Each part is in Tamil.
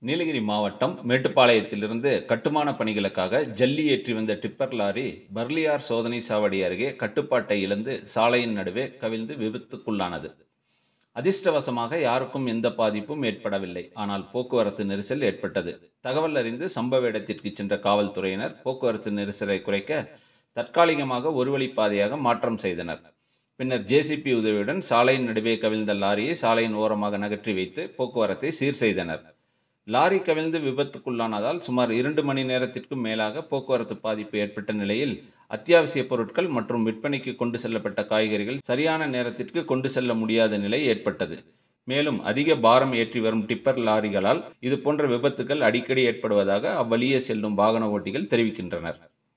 நீலகிரி மாவட்டம் மேட்டுப்பாளையத்திலிருந்து கட்டுமான பணிகளுக்காக ஜல்லி ஏற்றி வந்த டிப்பர் லாரி பர்லியார் சோதனை சாவடி அருகே கட்டுப்பாட்டை இழந்து சாலையின் நடுவே கவிழ்ந்து விபத்துக்குள்ளானது அதிர்ஷ்டவசமாக யாருக்கும் எந்த பாதிப்பும் ஏற்படவில்லை ஆனால் போக்குவரத்து நெரிசல் ஏற்பட்டது தகவல் அறிந்து சம்பவ இடத்திற்கு சென்ற காவல்துறையினர் போக்குவரத்து நெரிசலை குறைக்க தற்காலிகமாக ஒரு வழிப்பாதையாக மாற்றம் செய்தனர் பின்னர் ஜேசிபி உதவியுடன் சாலையின் நடுவே கவிழ்ந்த லாரியை சாலையின் ஓரமாக நகற்றி வைத்து போக்குவரத்தை சீர் செய்தனர் லாரி கவிழ்ந்து விபத்துக்குள்ளானதால் சுமார் இரண்டு மணி நேரத்திற்கும் மேலாக போக்குவரத்து பாதிப்பு ஏற்பட்ட நிலையில் அத்தியாவசிய பொருட்கள் மற்றும் விற்பனைக்கு கொண்டு செல்லப்பட்ட காய்கறிகள் சரியான நேரத்திற்கு கொண்டு செல்ல முடியாத நிலை ஏற்பட்டது மேலும் அதிக பாரம் ஏற்றி வரும் டிப்பர் லாரிகளால் இதுபோன்ற விபத்துகள் அடிக்கடி ஏற்படுவதாக அவ்வழியே செல்லும் வாகன ஓட்டிகள் தெரிவிக்கின்றனர்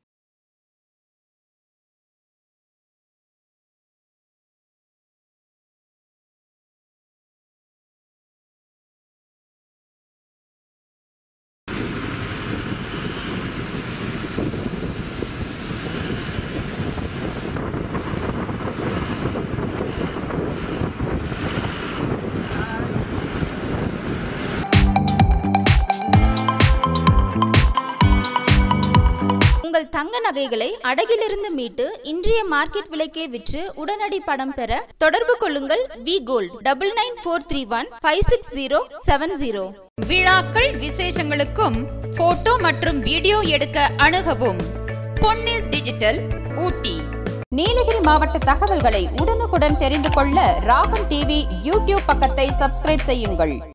உங்கள் தங்க நகைகளை அடகிலிருந்து மீட்டு இன்றைய மார்க்கெட் விலைக்கே விற்று உடனடி பணம் பெற தொடர்பு கொள்ளுங்கள் V gold double nine four three one five six zero seven zero விழாக்கள் விசேஷங்களுக்கும் போட்டோ மற்றும் வீடியோ எடுக்க அணுகவும் பொன்னிஸ் டிஜிட்டல் ஊட்டி நீலகிரி மாவட்ட தகவல்களை உடனுக்குடன் தெரிந்து கொள்ள ராகம் டிவி யூடியூப் பக்கத்தை சப்ஸ்கிரைப் செய்யுங்கள்